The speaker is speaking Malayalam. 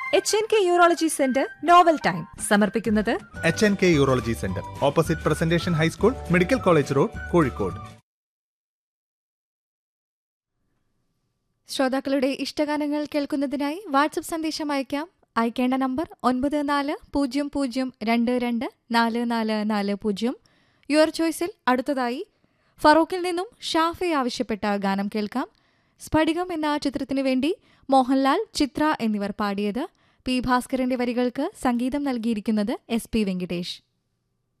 H N K urology centre നോവൽ ടൈം സമർപ്പിക്കുന്നത് H N K urology centre opposite Presentation high school medical college road Kozhikode ശ്രോതാക്കളുടെ ഇഷ്ടഗാനങ്ങൾ കേൾക്കുന്നതിനായി വാട്സപ്പ് സന്ദേശം അയക്കാം അയക്കേണ്ട നമ്പർ ഒൻപത് നാല് പൂജ്യം പൂജ്യം രണ്ട് രണ്ട് നാല് നാല് നാല് പൂജ്യം യുവർ ചോയ്സിൽ അടുത്തതായി ഫറൂഖിൽ നിന്നും ഷാഫി ആവശ്യപ്പെട്ട ഗാനം കേൾക്കാം സ്ഫടികം എന്ന ചിത്രത്തിനു വേണ്ടി മോഹൻലാൽ ചിത്ര എന്നിവർ പാടിയത് പി ഭാസ്കരന്റെ വരികൾക്ക് സംഗീതം നൽകിയിരിക്കുന്നത് എസ് പി വെങ്കിടേഷ്